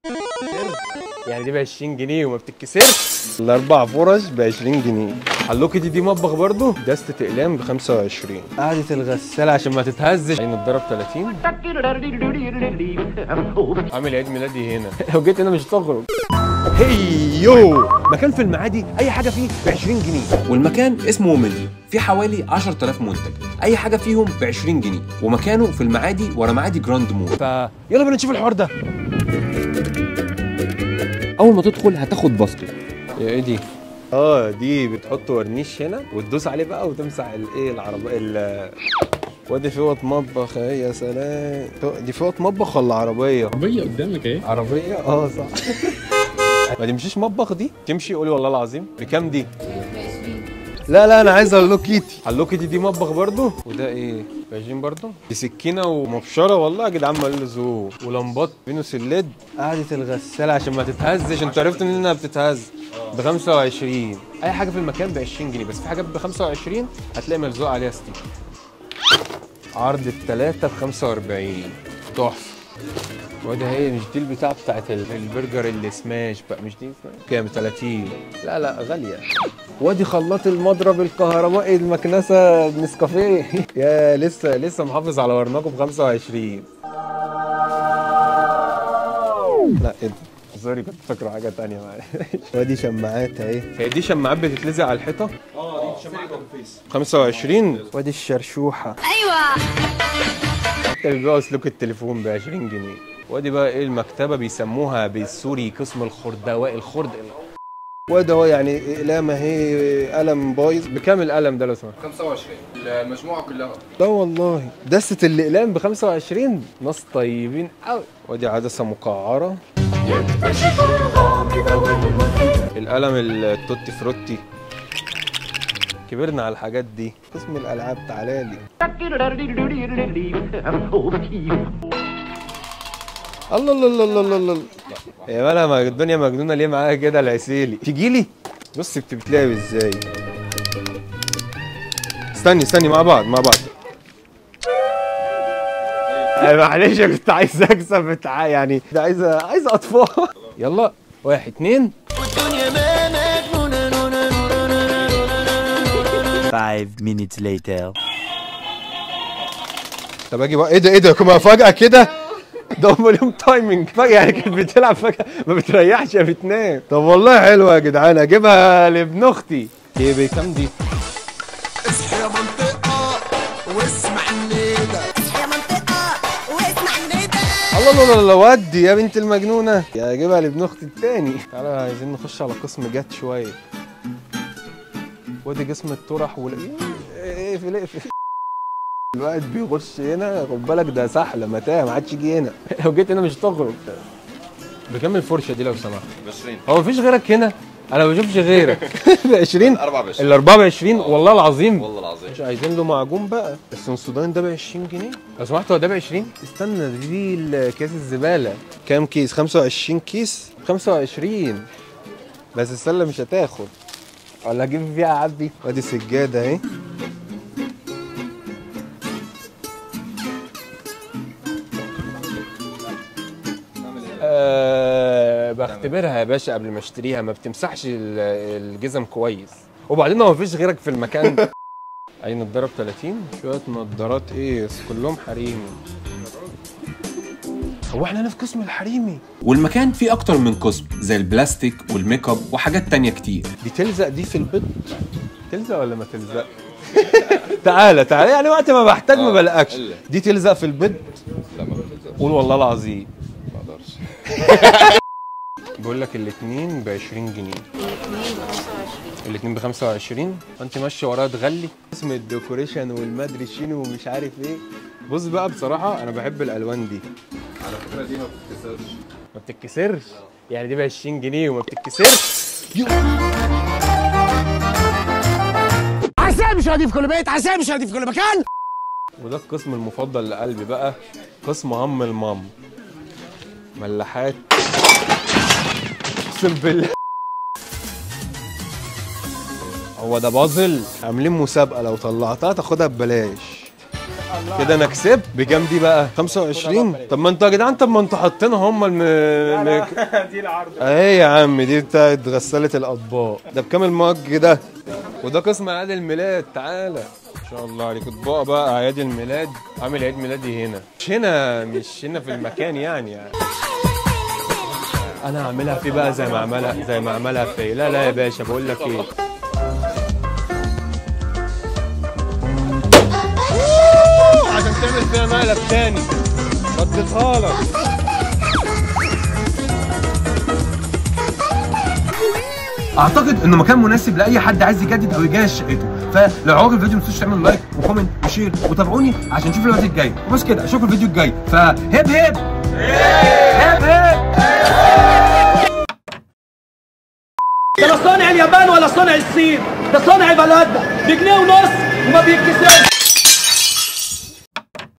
يعني دي ب 20 جنيه وما بتتكسرش الاربع فرش ب 20 جنيه حلوكي دي دي مطبخ برضو دستة اقلام ب 25 قعدة الغسالة عشان ما تتهزش عين الضرب 30 عامل عيد ميلادي هنا لو جيت هنا مش تخرج هيو مكان في المعادي اي حاجه فيه ب 20 جنيه والمكان اسمه ومنيو في حوالي 10000 منتج اي حاجه فيهم ب 20 جنيه ومكانه في المعادي ورا معادي جراند مول فيلا بينا نشوف الحوار ده اول ما تدخل هتاخد باسكت يا ايه دي اه دي بتحط ورنيش هنا وتدوس عليه بقى وتمسح الايه العربيه ال وادي فوط مطبخ اهي يا سلام دي فوط مطبخ ولا عربيه عربية قدامك اهي عربيه اه صح ما تمشيش مطبخ دي تمشي قولي والله العظيم بكام دي لا لا انا عايز هالو كيتي هالو كيتي دي مطبخ برضو وده ايه ب 20 برضو دي سكينه ومبشره والله يا جدعان ما له ذوق ولمبات فينوس الليد قعده الغساله عشان ما تتهزش انت عرفت انها بتتهز ب 25 اي حاجه في المكان ب 20 جنيه بس في حاجات ب 25 هتلاقي ملزوق عليها ستيكر عرض التلاتة ب 45 تحفه وده هي مش دي البتاع بتاعت ال- البرجر اللي سماش بقى مش دي كام 30 لا لا غالية وادي خلاط المضرب الكهربائي المكنسة نسكافيه يا لسه لسه محافظ على ورناكو ب 25 لا ايه ده سوري كنت فاكره حاجة تانية معلش وادي شماعات اهي هي دي شماعات بتتلزق على الحيطة؟ اه دي شماعات 25 وادي الشرشوحة ايوه اللي بيبيعوا سلوك التليفون ب 20 جنيه وادي بقى ايه المكتبه بيسموها بالسوري قسم الخردواء الخرد وده هو يعني اقلام اهي قلم بايظ بكام القلم ده لو سمحت 25 المجموعة كلها لا والله دستة الاقلام ب 25 ناس طيبين قوي ودي عدسه مقعره القلم التوتي فروتي كبرنا على الحاجات دي قسم الالعاب تعالى لي الله الله الله الله الله الله يا مالها ما الدنيا مجنونه ليه معاها كده العسيلي تيجي لي بص بت- بتلعب ازاي استني استني مع بعض مع بعض أنا معلش كنت عايز اكسب بتاع يعني ده عايز عايز اطفال يلا واحد اتنين Five minutes later. طب اجي بقى ايه ده ايه ده كما فجأة كده ده هم ليهم تايمنج فجأة يعني كانت بتلعب فجأة ما بتريحش يا بتنام طب والله حلوة يا جدعان اجيبها لابن اختي ايه بكام دي؟ اصحى يا منطقة واسمع الندى الله الله الله الله ودي يا بنت المجنونة يا اجيبها لابن اختي التاني تعالى عايزين نخش على قسم جت شوية وادي قسم الطرح ولا ايه في ايه في الواحد بيخش هنا خد بالك ده سحله متاهه ما عادش يجي هنا لو جيت هنا مش تخرج بكام الفرشه دي لو سمحت؟ ب 20 هو مفيش غيرك هنا انا ما بشوفش غيرك ب 20 4 ب 20 ال 4 ب 20 والله العظيم والله العظيم مش عايزين له معجون بقى بس السودان ده ب 20 جنيه لو سمحت هو ده ب 20 استنى دي الكيس الزباله كام كيس 25 كيس 25 بس السله مش هتاخد ولا اجيب فيها عبي وادي سجاده اهي أه بختبرها يا باشا قبل ما اشتريها ما بتمسحش ال- الجزم كويس وبعدين هو مفيش غيرك في المكان اي نضاره ب 30 شويه نضارات ايه بس كلهم حريمي هو احنا هنا في قسم الحريمي والمكان فيه اكتر من قسم زي البلاستيك والميك اب وحاجات تانية كتير دي تلزق دي في البيض تلزق ولا ما تلزق تعالى تعالى يعني وقت ما بحتاج ما بلاقكش إلا. دي تلزق في البيض لا ما بتلزقش قول والله العظيم ما اقدرش بقول لك الاثنين ب 20 جنيه الاثنين ب 25 انت ماشيه ورايا تغلي اسم الديكوريشن والمدري شنو ومش عارف ايه بص بقى بصراحه انا بحب الالوان دي على فكرة دي ما بتتكسرش ما بتتكسرش يعني دي ب 20 جنيه وما بتتكسرش عسام مش هدي في كل بيت عسام مش هدي في كل مكان وده القسم المفضل لقلبي بقى قسم هم المام ملاحات اقسم بالله هو ده بازل عاملين مسابقه لو طلعتها تاخدها ببلاش كده انا كسبت بكام دي بقى 25 طب ما انتوا يا جدعان طب ما انتوا حاطينها هم الم... الم... دي العرض اهي يا عم دي بتاعت غسالة الاطباق ده بكام المج ده وده قسم اعياد الميلاد تعالى ما شاء الله عليك اطباق بقى اعياد الميلاد عامل عيد ميلادي هنا مش هنا مش هنا في المكان يعني, يعني. انا هعملها فيه بقى زي ما عملها زي ما عملها فيه لا لا يا باشا بقول لك ايه عشان تعمل فيها مقلب تاني رديتها لك اعتقد انه مكان مناسب لاي حد عايز يجدد او يجهز شقته فلو عجبك الفيديو ما تنسوش تعملوا لايك وكومنت وشير وتابعوني عشان نشوف الفيديو الجاي وبس كده اشوفكم الفيديو الجاي فهب هب هب هب ده لا صانع اليابان ولا صانع الصين ده صانع بلدنا بجنيه ونص وما بيتكسرش